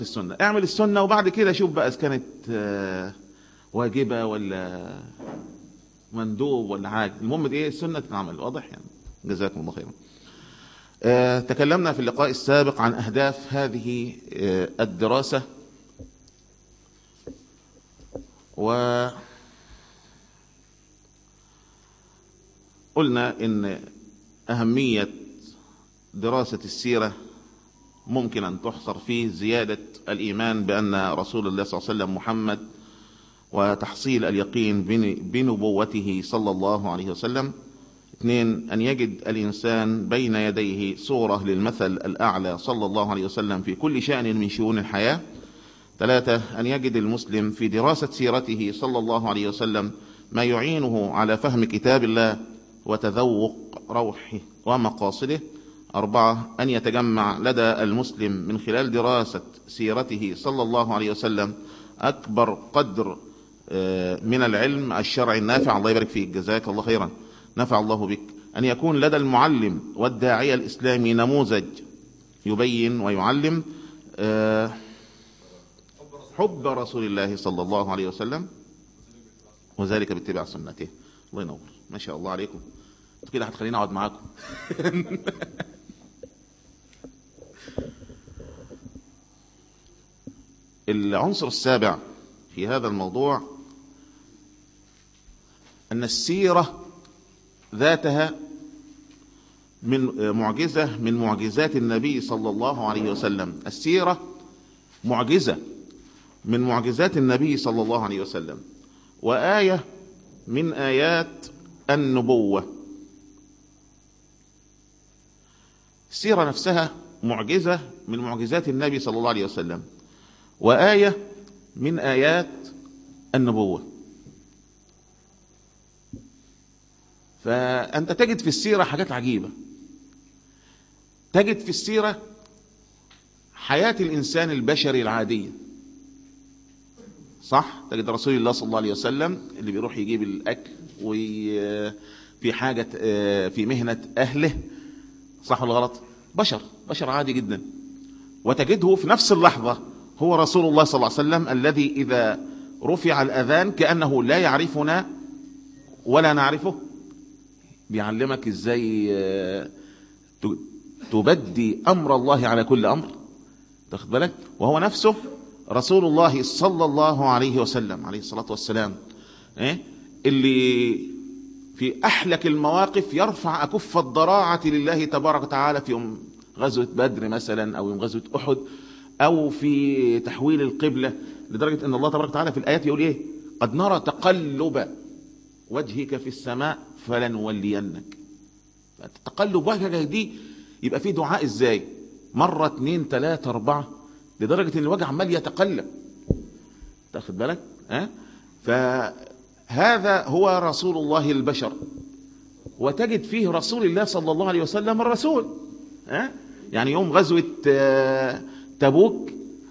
السنة اعمل السنة وبعد كده شوف بقى اذا كانت آه، واجبة ولا مندوب ولا حاجة المهم ايه السنة تتعمل واضح يعني جزاكم الله خيرا آه، تكلمنا في اللقاء السابق عن أهداف هذه آه، الدراسة و قلنا إن أهمية دراسة السيرة ممكن أن تحصر في زيادة الإيمان بأن رسول الله صلى الله عليه وسلم محمد وتحصيل اليقين بن- بنبوته صلى الله عليه وسلم اثنين أن يجد الإنسان بين يديه صورة للمثل الأعلى صلى الله عليه وسلم في كل شأن من شؤون الحياة ثلاثة أن يجد المسلم في دراسة سيرته صلى الله عليه وسلم ما يعينه على فهم كتاب الله وتذوق روحه ومقاصده أربعة أن يتجمع لدى المسلم من خلال دراسة سيرته صلى الله عليه وسلم أكبر قدر آه، من العلم الشرعي النافع الله يبارك فيك جزاك الله خيرا نفع الله بك أن يكون لدى المعلم والداعية الإسلامي نموذج يبين ويعلم آه، حب رسول الله صلى الله عليه وسلم وذلك باتباع سنته الله ينور ما شاء الله عليكم انتوا كده هتخليني اقعد معاكم العنصر السابع في هذا الموضوع ان السيره ذاتها من معجزه من معجزات النبي صلى الله عليه وسلم السيره معجزه من معجزات النبي صلى الله عليه وسلم وايه من ايات النبوه السيره نفسها معجزه من معجزات النبي صلى الله عليه وسلم وايه من ايات النبوه فانت تجد في السيره حاجات عجيبه تجد في السيره حياه الانسان البشري العاديه صح تجد رسول الله صلى الله عليه وسلم اللي بيروح يجيب الاكل وفي حاجه في مهنه اهله صح ولا غلط بشر بشر عادي جدا وتجده في نفس اللحظه هو رسول الله صلى الله عليه وسلم الذي اذا رفع الاذان كانه لا يعرفنا ولا نعرفه بيعلمك ازاي تبدي امر الله على كل امر تاخد بالك وهو نفسه رسول الله صلى الله عليه وسلم عليه الصلاة والسلام إيه؟ اللي في أحلك المواقف يرفع أكف الضراعة لله تبارك وتعالى في يوم غزوة بدر مثلا أو يوم غزوة أحد أو في تحويل القبلة لدرجة أن الله تبارك وتعالى في الآيات يقول إيه قد نرى تقلب وجهك في السماء فلنولينك تقلب وجهك دي يبقى في دعاء ازاي مرة اتنين تلاتة اربعة لدرجة ان الوجه عمال يتقلب تاخد بالك ها فهذا هو رسول الله البشر وتجد فيه رسول الله صلى الله عليه وسلم الرسول ها يعني يوم غزوة تبوك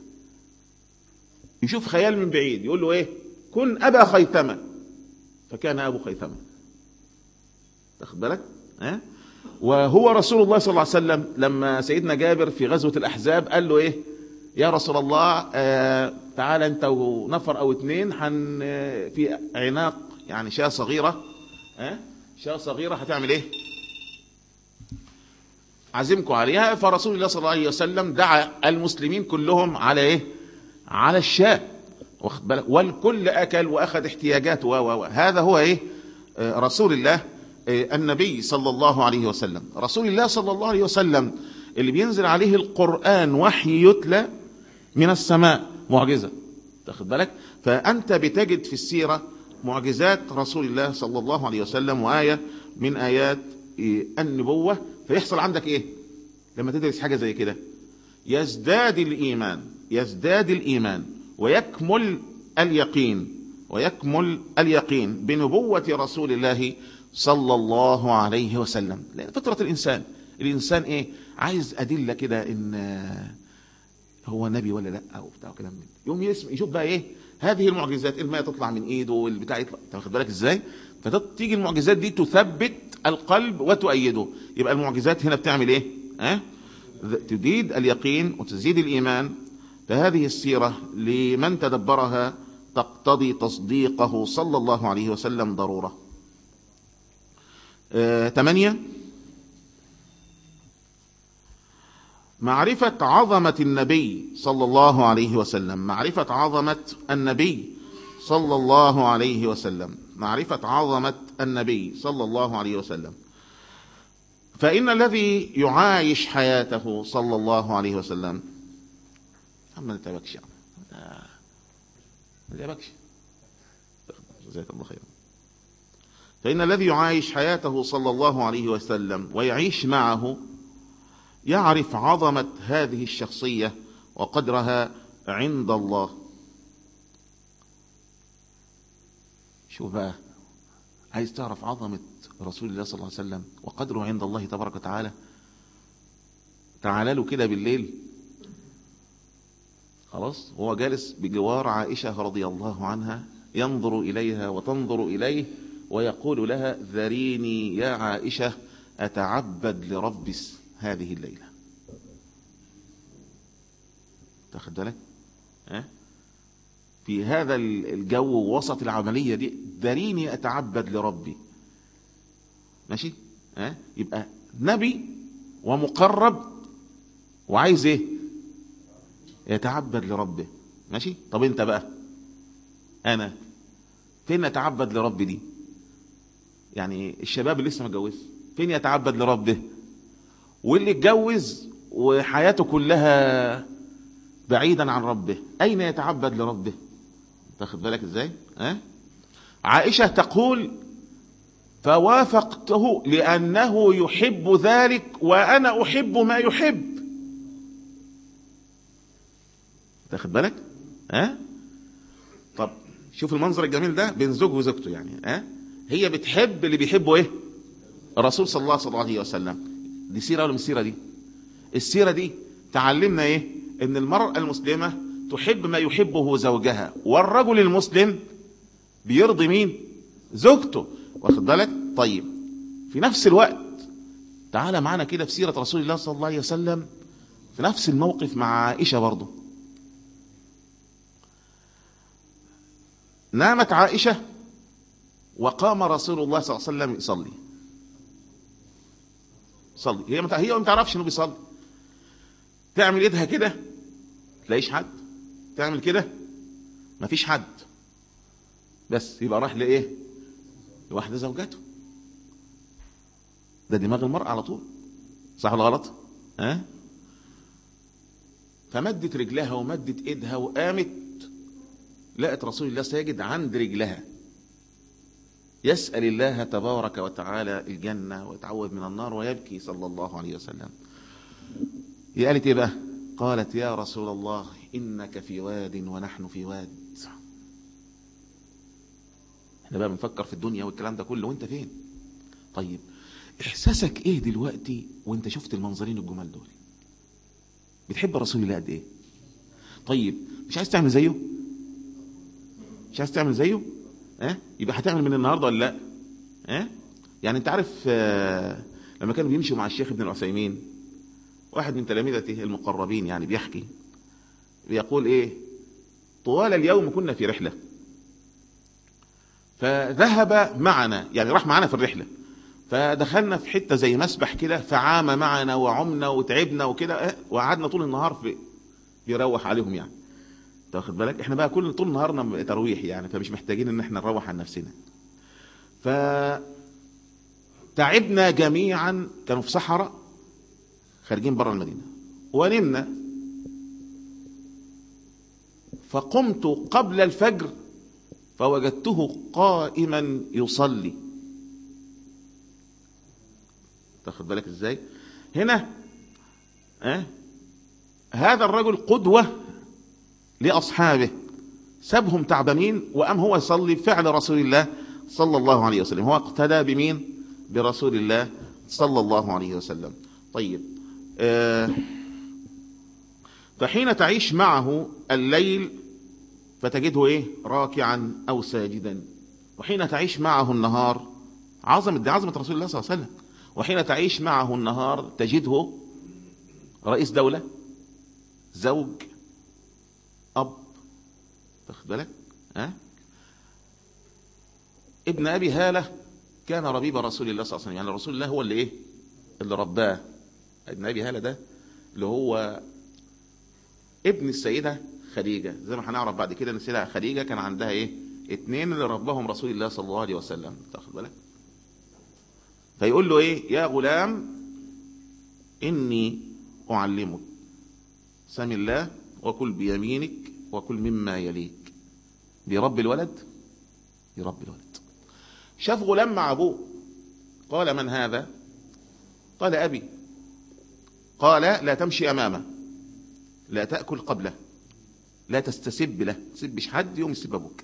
يشوف خيال من بعيد يقول له ايه كن ابا خيثمة فكان ابو خيثمة تاخد بالك ها وهو رسول الله صلى الله عليه وسلم لما سيدنا جابر في غزوة الاحزاب قال له ايه يا رسول الله آه تعالى انت ونفر او اتنين حن في عناق يعني شاة صغيرة آه شاة صغيرة هتعمل ايه عزمكم عليها فرسول الله صلى الله عليه وسلم دعا المسلمين كلهم على ايه على الشاة واخد بالك والكل اكل واخذ احتياجاته و هذا هو ايه آه رسول الله آه النبي صلى الله عليه وسلم رسول الله صلى الله عليه وسلم اللي بينزل عليه القرآن وحي يتلى من السماء معجزة تاخد بالك فأنت بتجد في السيرة معجزات رسول الله صلى الله عليه وسلم وآية من آيات النبوة فيحصل عندك إيه لما تدرس حاجة زي كده يزداد الإيمان يزداد الإيمان ويكمل اليقين ويكمل اليقين بنبوة رسول الله صلى الله عليه وسلم لأن فطرة الإنسان الإنسان إيه عايز أدلة كده إن هو نبي ولا لا او بتاع كلام من يوم يسمع يشوف بقى ايه هذه المعجزات الماء تطلع من ايده والبتاع يطلع انت واخد بالك ازاي فتيجي المعجزات دي تثبت القلب وتؤيده يبقى المعجزات هنا بتعمل ايه ها أه؟ تزيد اليقين وتزيد الايمان فهذه السيرة لمن تدبرها تقتضي تصديقه صلى الله عليه وسلم ضرورة آه، ثمانية معرفة عظمة النبي صلى الله عليه وسلم معرفة عظمة النبي صلى الله عليه وسلم معرفة عظمة النبي صلى الله عليه وسلم فإن الذي يعايش حياته صلى الله عليه وسلم ما نتبكش يعني ما نتبكش جزاك الله خير فإن الذي يعايش حياته صلى الله عليه وسلم ويعيش معه يعرف عظمة هذه الشخصية وقدرها عند الله شوف بقى عايز تعرف عظمة رسول الله صلى الله عليه وسلم وقدره عند الله تبارك وتعالى تعال له كده بالليل خلاص هو جالس بجوار عائشة رضي الله عنها ينظر إليها وتنظر إليه ويقول لها ذريني يا عائشة أتعبد لرب هذه الليلة تاخد بالك ها في هذا الجو وسط العملية دي ذريني أتعبد لربي ماشي ها يبقى نبي ومقرب وعايز ايه يتعبد لربه ماشي طب انت بقى انا فين اتعبد لربي دي يعني الشباب اللي لسه ما اتجوزش فين يتعبد لربه واللي اتجوز وحياته كلها بعيدا عن ربه اين يتعبد لربه تاخد بالك ازاي ها عائشة تقول فوافقته لأنه يحب ذلك وأنا أحب ما يحب تاخد بالك ها طب شوف المنظر الجميل ده بين زوج وزوجته يعني ها هي بتحب اللي بيحبه ايه الرسول صلى الله عليه وسلم دي سيرة ولا مش سيرة دي السيرة دي تعلمنا ايه ان المرأة المسلمة تحب ما يحبه زوجها والرجل المسلم بيرضي مين زوجته واخد بالك طيب في نفس الوقت تعال معنا كده في سيرة رسول الله صلى الله عليه وسلم في نفس الموقف مع عائشة برضه نامت عائشة وقام رسول الله صلى الله عليه وسلم يصلي صلي هي مت... هي ما تعرفش انه بيصلي تعمل ايدها كده تلاقيش حد تعمل كده مفيش حد بس يبقى راح لايه لواحده زوجته ده دماغ المرأة على طول صح ولا غلط ها أه؟ فمدت رجلها ومدت ايدها وقامت لقت رسول الله ساجد عند رجلها يسأل الله تبارك وتعالى الجنة ويتعوذ من النار ويبكي صلى الله عليه وسلم هي قالت ايه بقى قالت يا رسول الله إنك في واد ونحن في واد احنا بقى بنفكر في الدنيا والكلام ده كله وانت فين طيب احساسك ايه دلوقتي وانت شفت المنظرين الجمال دول بتحب رسول الله قد ايه طيب مش عايز تعمل زيه مش عايز تعمل زيه اه يبقى هتعمل من النهارده ولا لا اه يعني انت عارف آه لما كانوا بيمشوا مع الشيخ ابن العثيمين واحد من تلامذته المقربين يعني بيحكي بيقول ايه طوال اليوم كنا في رحلة فذهب معنا يعني راح معنا في الرحلة فدخلنا في حتة زي مسبح كده فعام معنا وعمنا وتعبنا وكده وقعدنا طول النهار في يروح عليهم يعني تاخد بالك احنا بقى كل طول نهارنا ترويح يعني فمش محتاجين ان احنا نروح عن نفسنا ف تعبنا جميعا كانوا في صحراء خارجين بره المدينة ونمنا فقمت قبل الفجر فوجدته قائما يصلي تاخد بالك ازاي هنا اه هذا الرجل قدوة لأصحابه سابهم تعبانين وأم هو يصلي فعل رسول الله صلى الله عليه وسلم هو اقتدى بمين برسول الله صلى الله عليه وسلم طيب آه فحين تعيش معه الليل فتجده ايه راكعا او ساجدا وحين تعيش معه النهار عظمة دي عظمة رسول الله صلى الله عليه وسلم وحين تعيش معه النهار تجده رئيس دولة زوج اب تاخد بالك ها ابن ابي هاله كان ربيب رسول الله صلى الله عليه وسلم يعني رسول الله هو اللي ايه اللي رباه ابن ابي هاله ده اللي هو ابن السيده خديجه زي ما هنعرف بعد كده ان السيده خديجه كان عندها ايه اتنين اللي ربهم رسول الله صلى الله عليه وسلم تاخد بالك فيقول له ايه يا غلام اني اعلمك سم الله وكل بيمينك وكل مما يليك بيربي الولد يربي الولد شاف غلام مع ابوه قال من هذا قال ابي قال لا تمشي امامه لا تاكل قبله لا تستسب له تسبش حد يوم يسب ابوك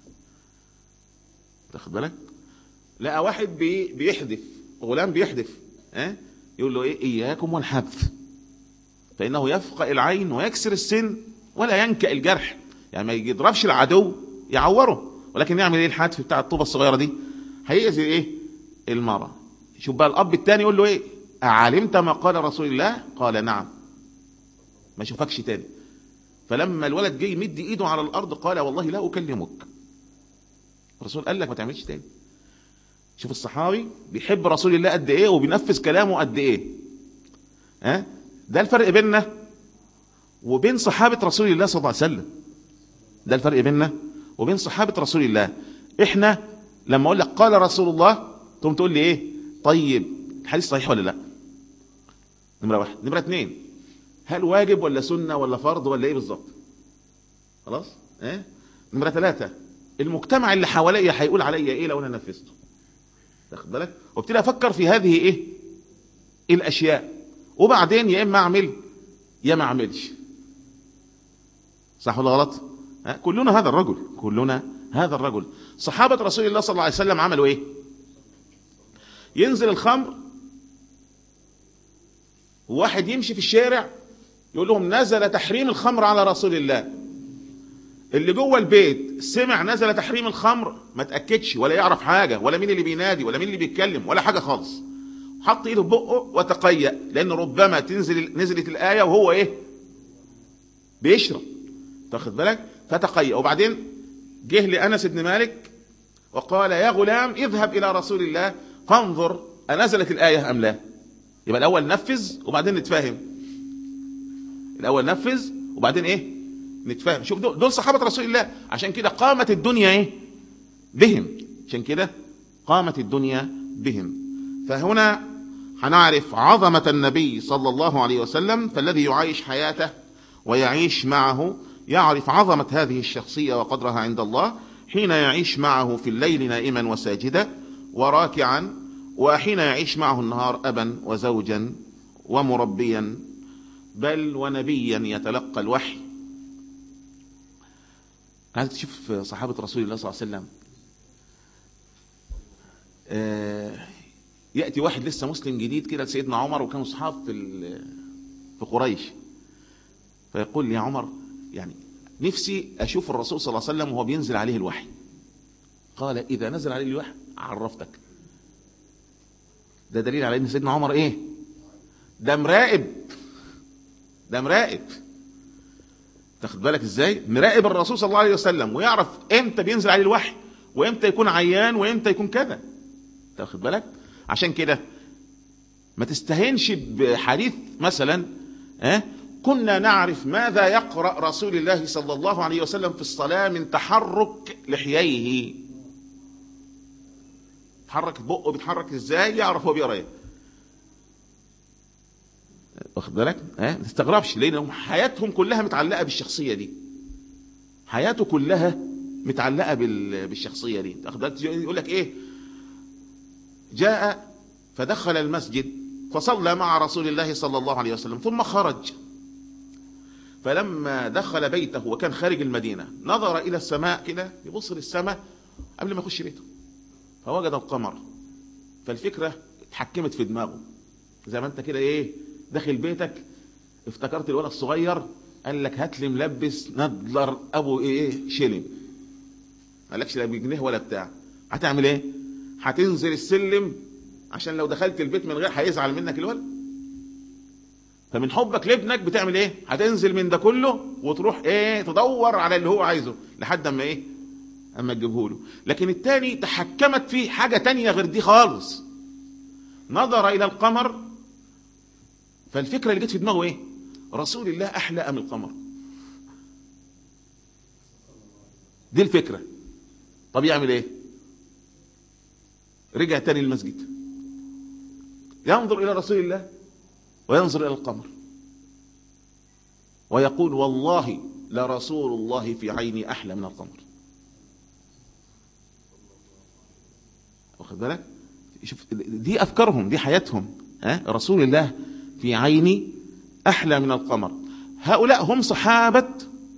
تاخد بالك لقى واحد بي بيحدف غلام بيحدف ها أه؟ يقول له ايه اياكم والحبث فانه يفقأ العين ويكسر السن ولا ينكأ الجرح يعني ما يضربش العدو يعوره ولكن يعمل ايه الحتف بتاع الطوبه الصغيره دي هيأذي ايه المرأة شوف بقى الاب الثاني يقول له ايه أعلمت ما قال رسول الله قال نعم ما اشوفكش تاني فلما الولد جه يمد ايده على الارض قال والله لا اكلمك الرسول قال لك ما تعملش تاني شوف الصحابي بيحب رسول الله قد ايه وبينفذ كلامه قد ايه ها أه؟ ده الفرق بيننا وبين صحابة رسول الله صلى الله عليه وسلم ده الفرق بيننا وبين صحابة رسول الله احنا لما اقول لك قال رسول الله تقوم تقول لي ايه طيب الحديث صحيح ولا لا نمرة واحد نمرة اتنين هل واجب ولا سنة ولا فرض ولا ايه بالظبط خلاص ايه نمرة ثلاثة المجتمع اللي حواليا هيقول عليا ايه لو انا نفذته تاخد بالك وابتدي افكر في هذه ايه الاشياء وبعدين يا اما اعمل يا ما اعملش صح ولا غلط كلنا هذا الرجل كلنا هذا الرجل صحابة رسول الله صلى الله عليه وسلم عملوا ايه ينزل الخمر وواحد يمشي في الشارع يقول لهم نزل تحريم الخمر على رسول الله اللي جوه البيت سمع نزل تحريم الخمر ما تاكدش ولا يعرف حاجه ولا مين اللي بينادي ولا مين اللي بيتكلم ولا حاجه خالص حط ايده في بقه وتقيأ لان ربما تنزل نزلت الايه وهو ايه بيشرب تاخد بالك فتقيأ وبعدين جه لانس بن مالك وقال يا غلام اذهب الى رسول الله فانظر انزلت الايه ام لا يبقى الاول نفذ وبعدين نتفاهم الاول نفذ وبعدين ايه نتفاهم شوف دول, دول صحابه رسول الله عشان كده قامت الدنيا ايه بهم عشان كده قامت الدنيا بهم فهنا هنعرف عظمة النبي صلى الله عليه وسلم فالذي يعيش حياته ويعيش معه يعرف عظمة هذه الشخصية وقدرها عند الله حين يعيش معه في الليل نائما وساجدا وراكعا وحين يعيش معه النهار أبا وزوجا ومربيا بل ونبيا يتلقى الوحي عايز تشوف صحابة رسول الله صلى الله عليه وسلم آه يأتي واحد لسه مسلم جديد كده لسيدنا عمر وكانوا صحاب في في قريش فيقول يا عمر يعني نفسي أشوف الرسول صلى الله عليه وسلم وهو بينزل عليه الوحي قال إذا نزل عليه الوحي عرفتك ده دليل على ان سيدنا عمر ايه ده مراقب ده مراقب تاخد بالك ازاي مراقب الرسول صلى الله عليه وسلم ويعرف امتى بينزل عليه الوحي وامتى يكون عيان وامتى يكون كذا تاخد بالك عشان كده ما تستهينش بحديث مثلا اه كنا نعرف ماذا يقرأ رسول الله صلى الله عليه وسلم في الصلاة من تحرك لحييه تحرك بقه بيتحرك ازاي يعرف هو بيقرا ايه واخد بالك ها ما تستغربش لان حياتهم كلها متعلقه بالشخصيه دي حياته كلها متعلقه بالشخصيه دي واخد بالك يقول لك ايه جاء فدخل المسجد فصلى مع رسول الله صلى الله عليه وسلم ثم خرج فلما دخل بيته وكان خارج المدينه نظر الى السماء كده يبص للسماء قبل ما يخش بيته فوجد القمر فالفكرة اتحكمت في دماغه زي ما انت كده ايه داخل بيتك افتكرت الولد الصغير قال لك هات لي ملبس ندلر ابو ايه شيلين ما قالكش لا بجنيه ولا بتاع هتعمل ايه هتنزل السلم عشان لو دخلت البيت من غير هيزعل منك الولد فمن حبك لابنك بتعمل ايه هتنزل من ده كله وتروح ايه تدور على اللي هو عايزه لحد اما ايه اما تجيبه له لكن التاني تحكمت فيه حاجة تانية غير دي خالص نظر الى القمر فالفكرة اللي جت في دماغه ايه رسول الله احلى ام القمر دي الفكرة طب يعمل ايه رجع تاني المسجد ينظر الى رسول الله وينظر الى القمر ويقول والله لرسول الله في عيني احلى من القمر واخد بالك شوف دي افكارهم دي حياتهم ها رسول الله في عيني احلى من القمر هؤلاء هم صحابه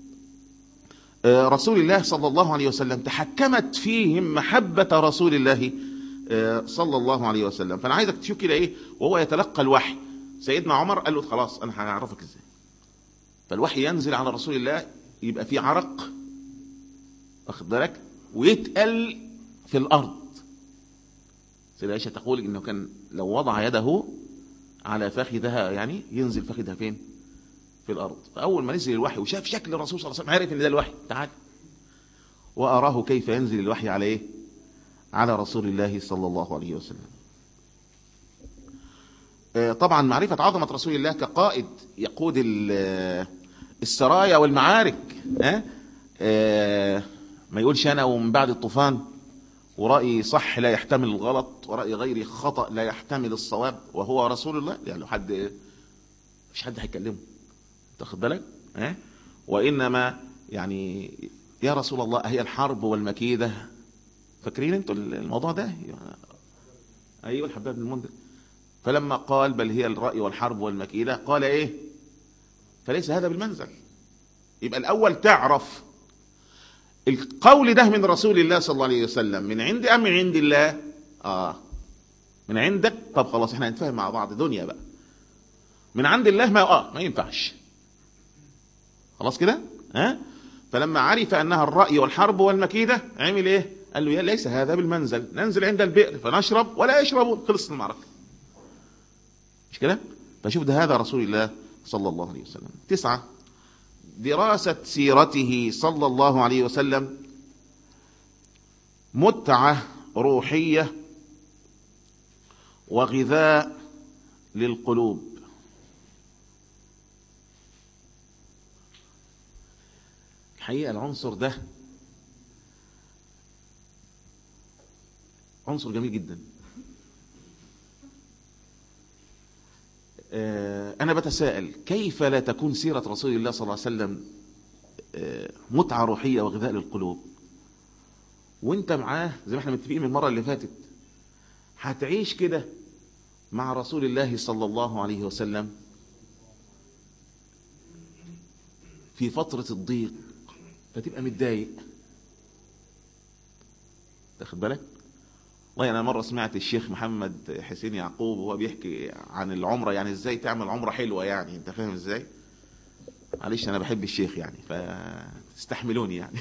رسول الله صلى الله عليه وسلم تحكمت فيهم محبه رسول الله صلى الله عليه وسلم فانا عايزك تشوف كده ايه وهو يتلقى الوحي سيدنا عمر قال له خلاص انا هعرفك ازاي فالوحي ينزل على رسول الله يبقى فيه عرق واخد بالك ويتقل في الارض سيدة عائشة تقول انه كان لو وضع يده على فخذها يعني ينزل فخذها فين في الارض فاول ما نزل الوحي وشاف شكل الرسول صلى الله عليه وسلم عرف ان ده الوحي تعال واراه كيف ينزل الوحي على ايه على رسول الله صلى الله عليه وسلم طبعا معرفة عظمة رسول الله كقائد يقود السرايا والمعارك ما يقولش انا ومن بعد الطوفان ورأي صح لا يحتمل الغلط ورأي غيري خطأ لا يحتمل الصواب وهو رسول الله يعني لو حد مش حد هيكلمه تاخد بالك ها وإنما يعني يا رسول الله هي الحرب والمكيدة فاكرين انتوا الموضوع ده ايوه الحباب بن المنذر فلما قال بل هي الرأي والحرب والمكيدة قال ايه فليس هذا بالمنزل يبقى الاول تعرف القول ده من رسول الله صلى الله عليه وسلم من عند ام من عند الله اه من عندك طب خلاص احنا هنتفاهم مع بعض دنيا بقى من عند الله ما اه ما ينفعش خلاص كده ها آه؟ فلما عرف انها الرأي والحرب والمكيدة عمل ايه قال له يا ليس هذا بالمنزل ننزل عند البئر فنشرب ولا يشربون خلص المعركة مش كده فشوف ده هذا رسول الله صلى الله عليه وسلم تسعة دراسة سيرته صلى الله عليه وسلم متعة روحية وغذاء للقلوب الحقيقة العنصر ده عنصر جميل جدا أنا بتساءل كيف لا تكون سيرة رسول الله صلى الله عليه وسلم متعة روحية وغذاء للقلوب وانت معاه زي ما احنا متفقين من المرة اللي فاتت هتعيش كده مع رسول الله صلى الله عليه وسلم في فترة الضيق فتبقى متضايق تاخد بالك والله انا مره سمعت الشيخ محمد حسين يعقوب وهو بيحكي عن العمره يعني ازاي تعمل عمره حلوه يعني انت فاهم ازاي معلش انا بحب الشيخ يعني فاستحملوني يعني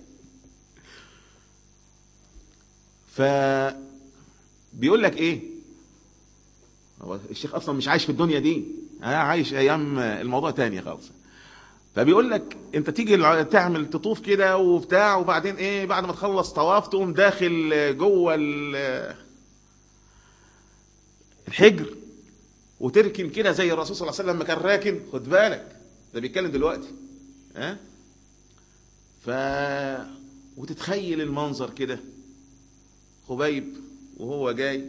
ف بيقول لك ايه هو الشيخ اصلا مش عايش في الدنيا دي انا عايش ايام الموضوع تاني خالص فبيقول لك انت تيجي تعمل تطوف كده وبتاع وبعدين ايه بعد ما تخلص طواف تقوم داخل جوه الحجر وتركن كده زي الرسول صلى الله عليه وسلم ما كان راكن خد بالك ده بيتكلم دلوقتي ها ف وتتخيل المنظر كده خبيب وهو جاي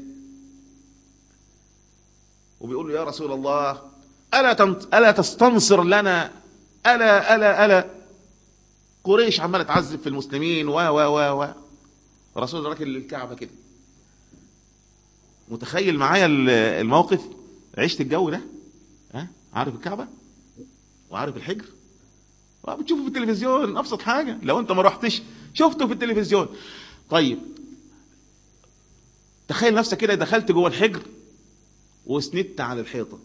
وبيقول له يا رسول الله ألا, تنت... ألا تستنصر لنا ألا ألا ألا قريش عمالة تعذب في المسلمين و و و و الرسول راكن للكعبة كده متخيل معايا الموقف عشت الجو ده ها عارف الكعبة وعارف الحجر بتشوفه في التلفزيون ابسط حاجة لو انت ما رحتش شفته في التلفزيون طيب تخيل نفسك كده دخلت جوه الحجر وسندت على الحيطة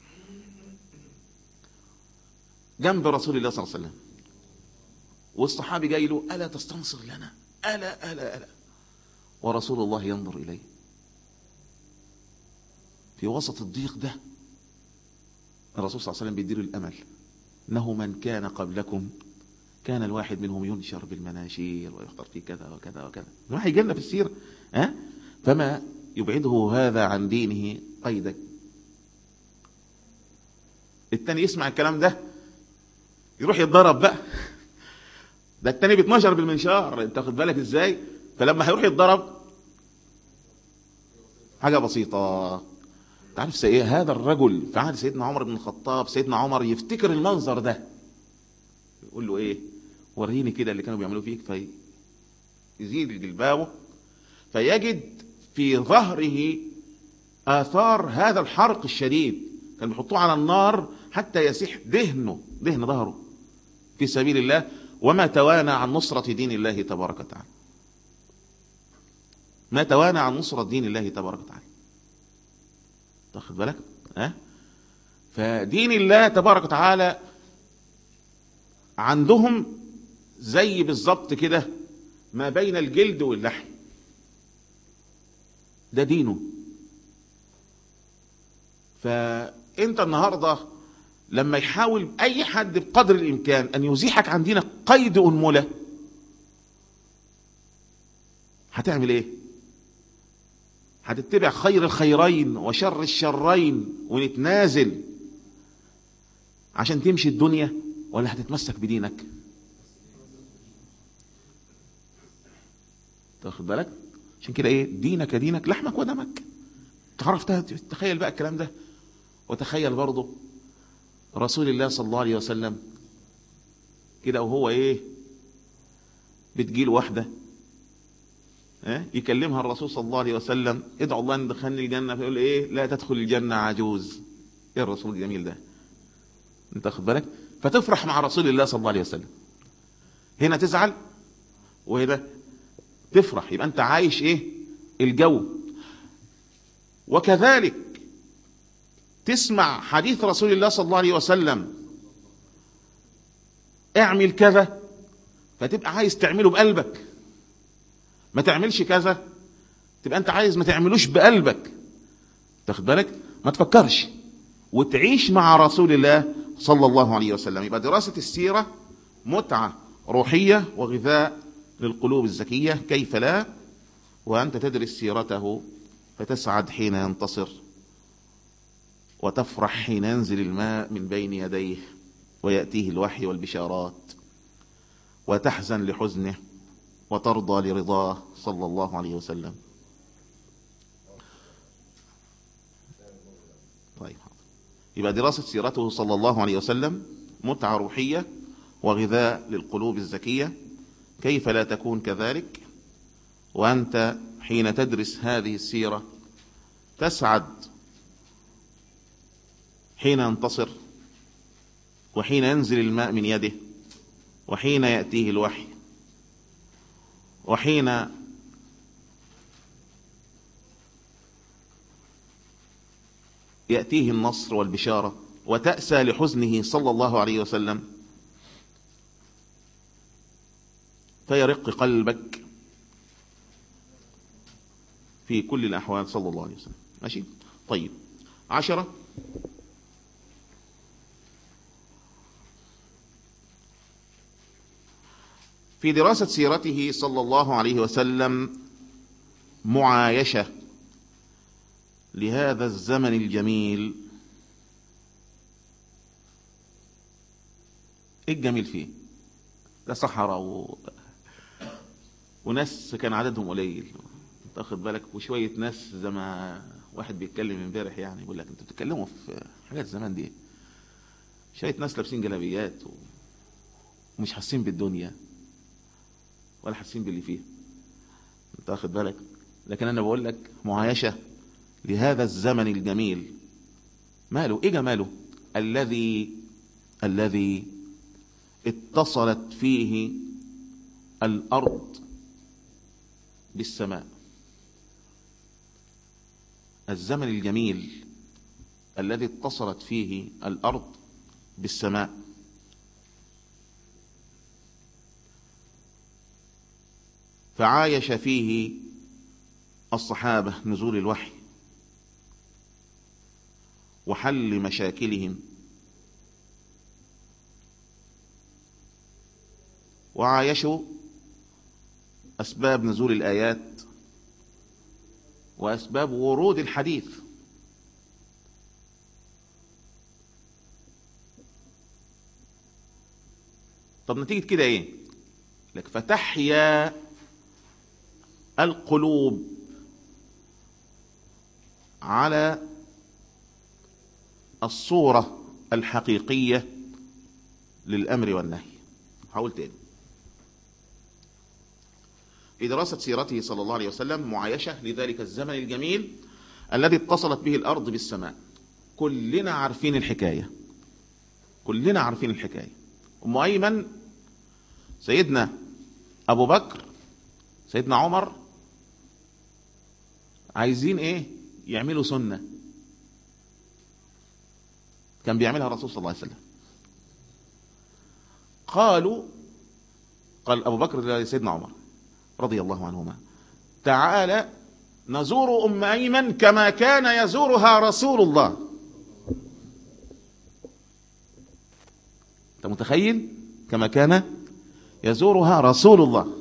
جنب رسول الله صلى الله عليه وسلم والصحابي جاي له ألا تستنصر لنا ألا ألا ألا ورسول الله ينظر إليه في وسط الضيق ده الرسول صلى الله عليه وسلم بيديله الأمل إنه من كان قبلكم كان الواحد منهم ينشر بالمناشير ويختار في كذا وكذا وكذا الواحد يجينا في السيرة ها فما يبعده هذا عن دينه قيدك التاني يسمع الكلام ده يروح يتضرب بقى ده التاني بيتنشر بالمنشار انت واخد بالك ازاي فلما هيروح يتضرب حاجه بسيطه تعرف ايه هذا الرجل في عهد سيدنا عمر بن الخطاب سيدنا عمر يفتكر المنظر ده يقول له ايه وريني كده اللي كانوا بيعملوه فيك في يزيد جلبابه فيجد في ظهره آثار هذا الحرق الشديد كان بيحطوه على النار حتى يسيح دهنه دهن ظهره في سبيل الله وما توانى عن نصرة دين الله تبارك وتعالى ما توانى عن نصرة دين الله تبارك وتعالى تاخد بالك ها فدين الله تبارك وتعالى عندهم زي بالظبط كده ما بين الجلد واللحم ده دينه فانت النهارده لما يحاول اي حد بقدر الامكان ان يزيحك عن دينك قيد انمله هتعمل ايه هتتبع خير الخيرين وشر الشرين ونتنازل عشان تمشي الدنيا ولا هتتمسك بدينك تاخد بالك عشان كده ايه دينك دينك لحمك ودمك تعرف تخيل بقى الكلام ده وتخيل برضه رسول الله صلى الله عليه وسلم كده وهو ايه بتجيله واحدة اه؟ يكلمها الرسول صلى الله عليه وسلم ادعو الله ان دخلني الجنة فيقول ايه لا تدخل الجنة عجوز ايه الرسول الجميل ده انت خد بالك فتفرح مع رسول الله صلى الله عليه وسلم هنا تزعل وهنا تفرح يبقى انت عايش ايه الجو وكذلك تسمع حديث رسول الله صلى الله عليه وسلم اعمل كذا فتبقى عايز تعمله بقلبك ما تعملش كذا تبقى انت عايز ما تعملوش بقلبك تاخد بالك ما تفكرش وتعيش مع رسول الله صلى الله عليه وسلم يبقى دراسة السيرة متعة روحية وغذاء للقلوب الزكية كيف لا وأنت تدرس سيرته فتسعد حين ينتصر وتفرح حين ينزل الماء من بين يديه ويأتيه الوحي والبشارات وتحزن لحزنه وترضى لرضاه صلى الله عليه وسلم طيب يبقى دراسة سيرته صلى الله عليه وسلم متعة روحية وغذاء للقلوب الزكية كيف لا تكون كذلك وأنت حين تدرس هذه السيرة تسعد حين ينتصر وحين ينزل الماء من يده وحين يأتيه الوحي وحين يأتيه النصر والبشارة وتأسى لحزنه صلى الله عليه وسلم فيرق قلبك في كل الأحوال صلى الله عليه وسلم ماشي طيب عشرة في دراسة سيرته صلى الله عليه وسلم معايشة لهذا الزمن الجميل ايه الجميل فيه ده صحراء و... وناس كان عددهم قليل تاخد بالك وشوية ناس زي ما واحد بيتكلم امبارح يعني يقول لك انتوا بتتكلموا في حاجات زمان دي شوية ناس لابسين جلابيات ومش حاسين بالدنيا ولا حاسين باللي فيها انت واخد بالك لكن انا بقول لك معايشه لهذا الزمن الجميل ماله ايه جماله الذي الذي اتصلت فيه الارض بالسماء الزمن الجميل الذي اتصلت فيه الارض بالسماء فعايش فيه الصحابة نزول الوحي وحل مشاكلهم وعايشوا أسباب نزول الآيات وأسباب ورود الحديث طب نتيجة كده ايه لك فتحيا القلوب على الصورة الحقيقية للأمر والنهي حاول تاني في دراسة سيرته صلى الله عليه وسلم معايشة لذلك الزمن الجميل الذي اتصلت به الأرض بالسماء كلنا عارفين الحكاية كلنا عارفين الحكاية أم أيمن سيدنا أبو بكر سيدنا عمر عايزين ايه يعملوا سنة كان بيعملها الرسول صلى الله عليه وسلم قالوا قال أبو بكر لسيدنا عمر رضي الله عنهما تعالى نزور أم أيمن كما كان يزورها رسول الله أنت متخيل كما كان يزورها رسول الله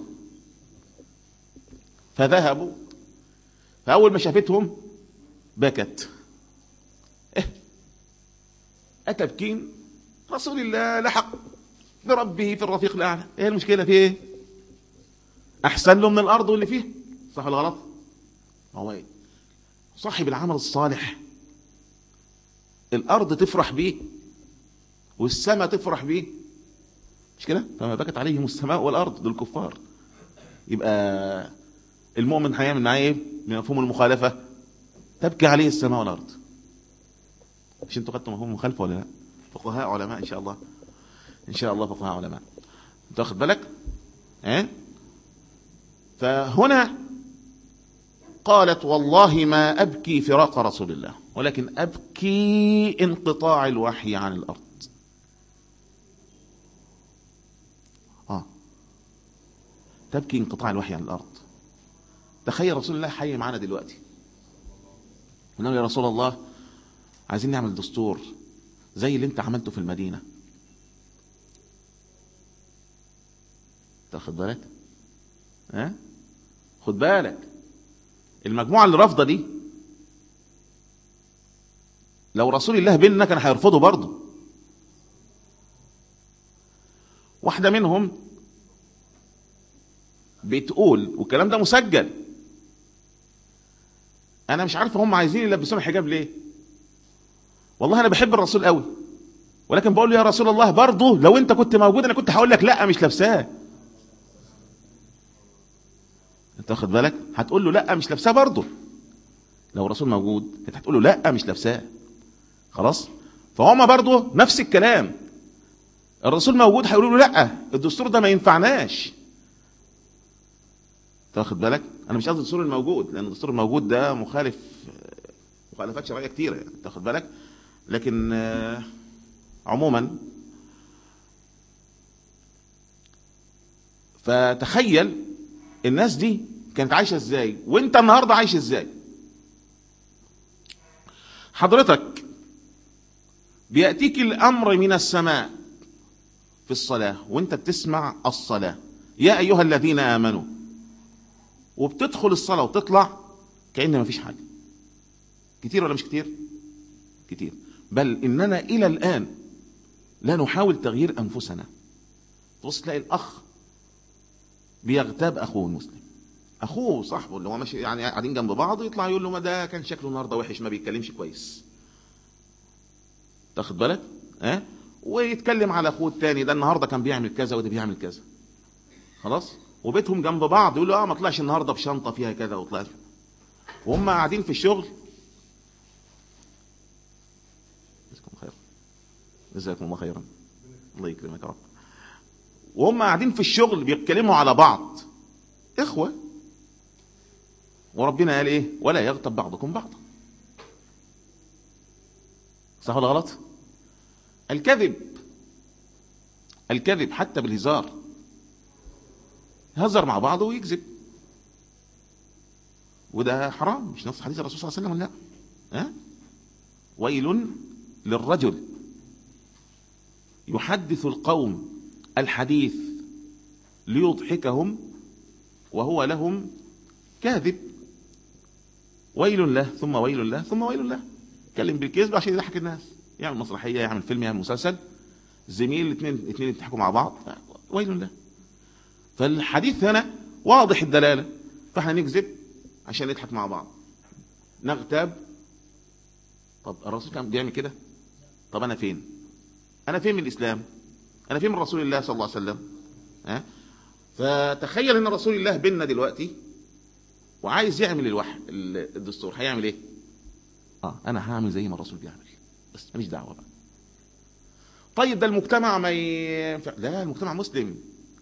فذهبوا فأول ما شافتهم بكت إيه أتبكين رسول الله لحق بربه في الرفيق الأعلى إيه المشكلة في إيه أحسن له من الأرض واللي فيه صح ولا غلط هو إيه صاحب العمل الصالح الأرض تفرح بيه والسماء تفرح بيه مش كده فما بكت عليهم السماء والأرض دول كفار يبقى المؤمن هيعمل معاه ايه بمفهوم المخالفة تبكي عليه السماء والأرض مش انتوا خدتوا مفهوم المخالفة ولا لا فقهاء علماء ان شاء الله ان شاء الله فقهاء علماء انت واخد بالك ايه فهنا قالت والله ما أبكي فراق رسول الله ولكن أبكي انقطاع الوحي عن الأرض آه تبكي انقطاع الوحي عن الأرض تخيل رسول الله حي معانا دلوقتي ونقول يا رسول الله عايزين نعمل دستور زي اللي انت عملته في المدينة تاخد بالك ها أه؟ خد بالك المجموعة اللي رافضة دي لو رسول الله بيننا كان هيرفضه برضه واحدة منهم بتقول والكلام ده مسجل انا مش عارف هم عايزين يلبسون الحجاب ليه والله انا بحب الرسول قوي ولكن بقول له يا رسول الله برضه لو انت كنت موجود انا كنت هقول لك لا مش لابساه انت واخد بالك هتقول له لا مش لابساه برضه لو الرسول موجود انت هتقول له لا مش لابساه خلاص فهم برضه نفس الكلام الرسول موجود هيقولوا له لا الدستور ده ما ينفعناش انت واخد بالك انا مش قصدي الدستور الموجود لان الدستور الموجود ده مخالف مخالفات شرعيه كتيره يعني انت واخد بالك لكن عموما فتخيل الناس دي كانت عايشه ازاي وانت النهارده عايش ازاي حضرتك بياتيك الامر من السماء في الصلاه وانت بتسمع الصلاه يا ايها الذين امنوا وبتدخل الصلاه وتطلع كأن ما فيش حاجه كتير ولا مش كتير كتير بل اننا الى الان لا نحاول تغيير انفسنا تبص تلاقي الاخ بيغتاب اخوه المسلم اخوه صاحبه اللي هو ماشي يعني قاعدين جنب بعض يطلع يقول له ما ده كان شكله النهارده وحش ما بيتكلمش كويس تاخد بالك ها أه؟ ويتكلم على اخوه التاني ده النهارده كان بيعمل كذا وده بيعمل كذا خلاص وبيتهم جنب بعض يقول له اه ما طلعش النهارده بشنطه فيها كذا وطلعش وهم قاعدين في الشغل جزاكم خير جزاكم الله خيرا الله يكرمك يا رب وهم قاعدين في الشغل بيتكلموا على بعض اخوه وربنا قال ايه ولا يغتب بعضكم بعضا صح ولا غلط الكذب الكذب حتى بالهزار يهزر مع بعضه ويكذب وده حرام مش نص حديث الرسول صلى الله عليه وسلم ولا لا ها ويل للرجل يحدث القوم الحديث ليضحكهم وهو لهم كاذب ويل له ثم ويل له ثم ويل له يتكلم بالكذب عشان يضحك الناس يعمل مسرحيه يعمل فيلم يعمل مسلسل زميل الاثنين الاثنين يضحكوا مع بعض ويل له فالحديث هنا واضح الدلاله فاحنا نكذب عشان نضحك مع بعض نغتاب طب الرسول كان بيعمل كده طب انا فين انا فين من الاسلام انا فين من رسول الله صلى الله عليه وسلم ها فتخيل ان رسول الله بيننا دلوقتي وعايز يعمل الوحي الدستور هيعمل ايه اه انا هعمل زي ما الرسول بيعمل بس ماليش دعوه بقى طيب ده المجتمع ما ينفع لا المجتمع مسلم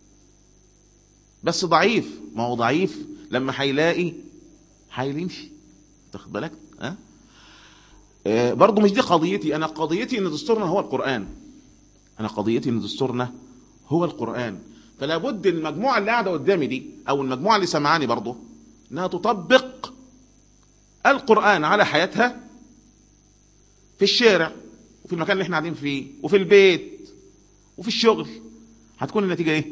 بس ضعيف ما هو ضعيف لما هيلاقي هيمشي تاخد بالك ها آه برضه مش دي قضيتي انا قضيتي ان دستورنا هو القران انا قضيتي ان دستورنا هو القران فلا بد المجموعه اللي قاعده قدامي دي او المجموعه اللي سمعاني برضه انها تطبق القران على حياتها في الشارع وفي المكان اللي احنا قاعدين فيه وفي البيت وفي الشغل هتكون النتيجه ايه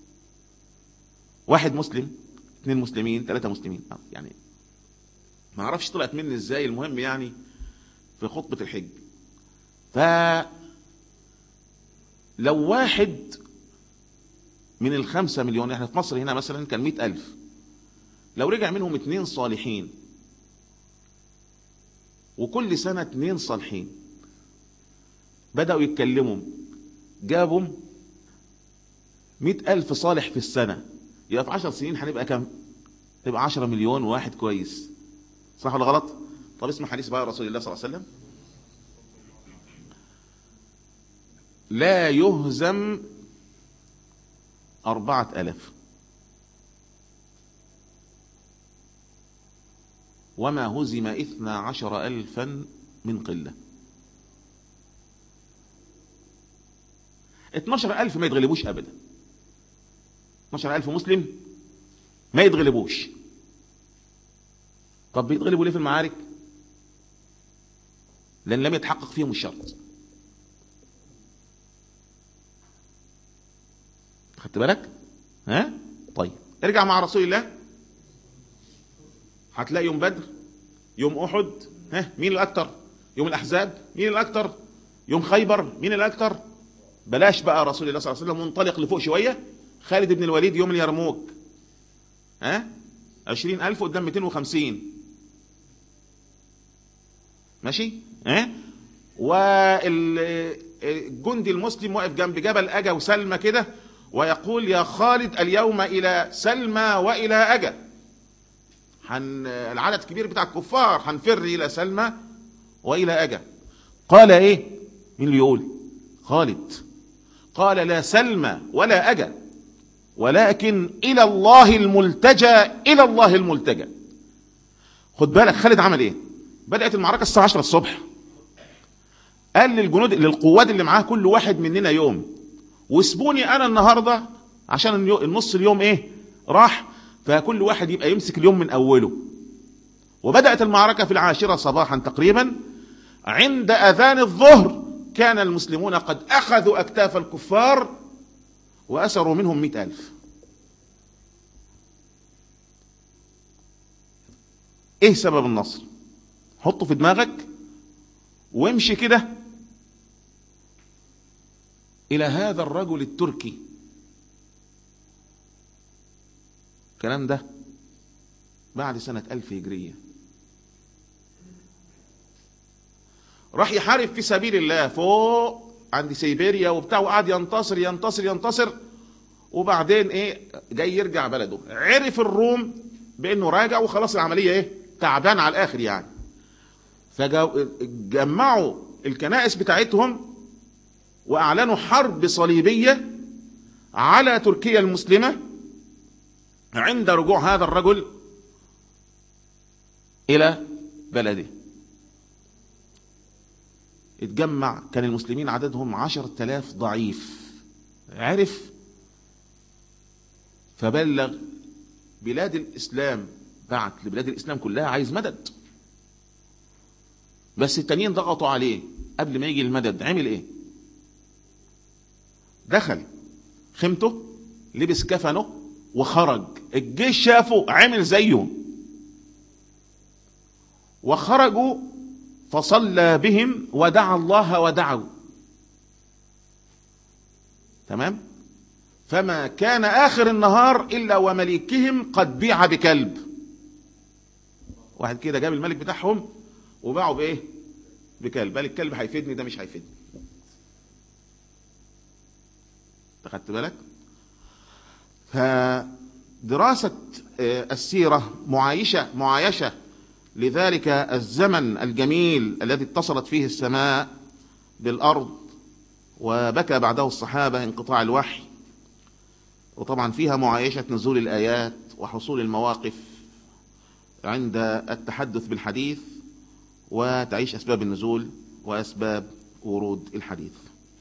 واحد مسلم اثنين مسلمين ثلاثه مسلمين يعني ما اعرفش طلعت مني ازاي المهم يعني في خطبه الحج ف لو واحد من الخمسة مليون احنا في مصر هنا مثلا كان مئة ألف لو رجع منهم اتنين صالحين وكل سنة اتنين صالحين بدأوا يتكلموا جابوا مئة ألف صالح في السنة يبقى في عشر سنين هنبقى كم تبقى عشرة مليون واحد كويس صح ولا غلط طب اسمع حديث بقى رسول الله صلى الله عليه وسلم لا يهزم أربعة ألاف وما هزم إثنى عشر ألفا من قلة اتناشر ألف ما يتغلبوش أبدا اتناشر ألف مسلم ما يتغلبوش طب بيتغلبوا ليه في المعارك لأن لم يتحقق فيهم الشرط خدت بالك ها طيب ارجع مع رسول الله هتلاقي يوم بدر يوم احد ها مين الاكتر يوم الاحزاب مين الاكتر يوم خيبر مين الاكتر بلاش بقى رسول الله صلى الله عليه وسلم منطلق لفوق شويه خالد بن الوليد يوم اليرموك ها عشرين ألف قدام 250 ماشي ها والجندي المسلم واقف جنب جبل أجا وسلمى كده ويقول يا خالد اليوم إلى سلمى وإلى أجا حن العدد كبير بتاع الكفار هنفر إلى سلمى وإلى أجا قال إيه مين اللي يقول خالد قال لا سلمى ولا أجا ولكن إلى الله الملتجى إلى الله الملتجى خد بالك خالد عمل إيه بدأت المعركة الساعة 10 الصبح قال للجنود للقوات اللي معاه كل واحد مننا يوم واسبوني انا النهارده عشان النص اليوم ايه راح فكل واحد يبقى يمسك اليوم من اوله وبدات المعركه في العاشره صباحا تقريبا عند اذان الظهر كان المسلمون قد اخذوا اكتاف الكفار واسروا منهم مئة الف ايه سبب النصر حطه في دماغك وامشي كده إلى هذا الرجل التركي الكلام ده بعد سنة ألف هجرية راح يحارب في سبيل الله فوق عند سيبيريا وبتاع وقعد ينتصر ينتصر ينتصر وبعدين ايه جاي يرجع بلده عرف الروم بانه راجع وخلاص العمليه ايه تعبان على الاخر يعني فجمعوا الكنائس بتاعتهم واعلنوا حرب صليبيه على تركيا المسلمه عند رجوع هذا الرجل الى بلده اتجمع كان المسلمين عددهم عشر تلاف ضعيف عرف فبلغ بلاد الاسلام بعت لبلاد الاسلام كلها عايز مدد بس التانيين ضغطوا عليه قبل ما يجي المدد عمل ايه دخل خيمته لبس كفنه وخرج الجيش شافه عمل زيه وخرجوا فصلى بهم ودعا الله ودعوا تمام فما كان آخر النهار إلا ومليكهم قد بيع بكلب واحد كده جاب الملك بتاعهم وباعوا بإيه بكلب قال الكلب هيفيدني ده مش هيفيدني خدت بالك فدراسة السيرة معايشة معايشة لذلك الزمن الجميل الذي اتصلت فيه السماء بالأرض وبكى بعده الصحابة انقطاع الوحي وطبعا فيها معايشة نزول الآيات وحصول المواقف عند التحدث بالحديث وتعيش أسباب النزول وأسباب ورود الحديث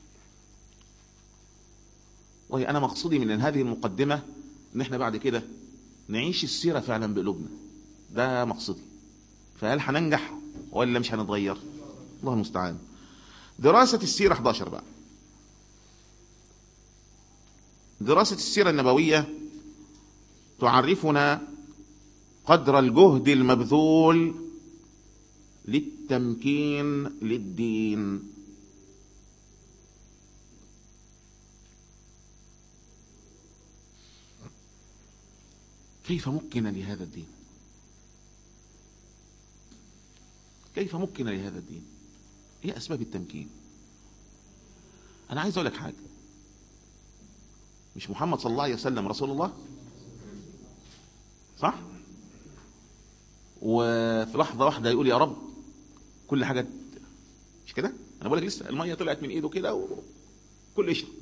وهي أنا مقصودي من هذه المقدمة ان احنا بعد كده نعيش السيرة فعلا بقلوبنا ده مقصدي فهل هننجح ولا مش هنتغير الله المستعان دراسة السيرة 11 بقى دراسة السيرة النبوية تعرفنا قدر الجهد المبذول للتمكين للدين كيف مكن لهذا الدين كيف مكن لهذا الدين ايه اسباب التمكين انا عايز اقول لك حاجه مش محمد صلى الله عليه وسلم رسول الله صح وفي لحظه واحده يقول يا رب كل حاجه مش كده انا بقول لك لسه الميه طلعت من ايده كده وكل شيء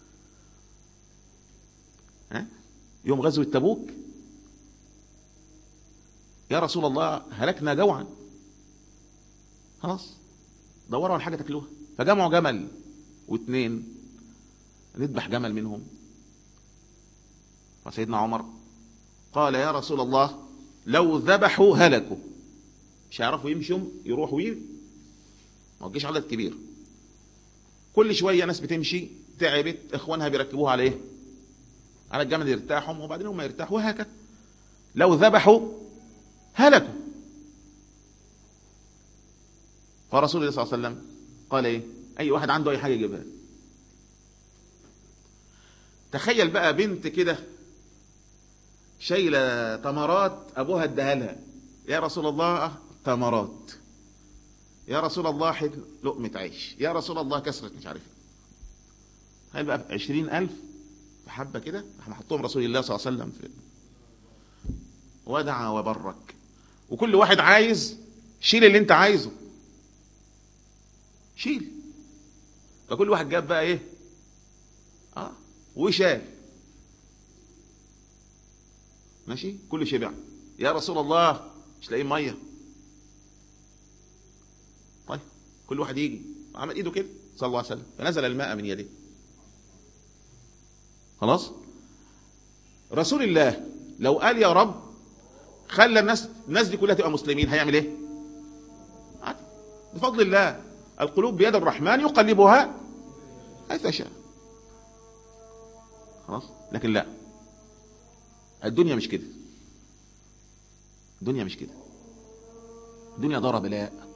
ها يوم غزوه تبوك يا رسول الله هلكنا جوعا خلاص دوروا على حاجه تاكلوها فجمعوا جمل واثنين نذبح جمل منهم وسيدنا عمر قال يا رسول الله لو ذبحوا هلكوا مش هيعرفوا يمشوا يروحوا ويجوا ما تجيش عدد كبير كل شويه ناس بتمشي تعبت اخوانها بيركبوها على ايه على الجمل يرتاحوا وبعدين هم يرتاحوا وهكذا لو ذبحوا هلكوا فرسول الله صلى الله عليه وسلم قال ايه اي واحد عنده اي حاجه يجيبها تخيل بقى بنت كده شايله تمرات ابوها اداها لها يا رسول الله تمرات يا رسول الله حد لقمة عيش يا رسول الله كسرة مش عارف هاي بقى عشرين ألف حبة كده احنا حطهم رسول الله صلى الله عليه وسلم في ودعا وبرك وكل واحد عايز شيل اللي انت عايزه شيل فكل واحد جاب بقى ايه اه وشال ماشي كل شبع يا رسول الله مش لاقيين ميه طيب كل واحد يجي عمل ايده كده صلى الله عليه وسلم فنزل الماء من يده خلاص رسول الله لو قال يا رب خلى الناس الناس دي كلها تبقى مسلمين هيعمل ايه عادي بفضل الله القلوب بيد الرحمن يقلبها حيث شاء خلاص لكن لا الدنيا مش كده الدنيا مش كده الدنيا دار بلاء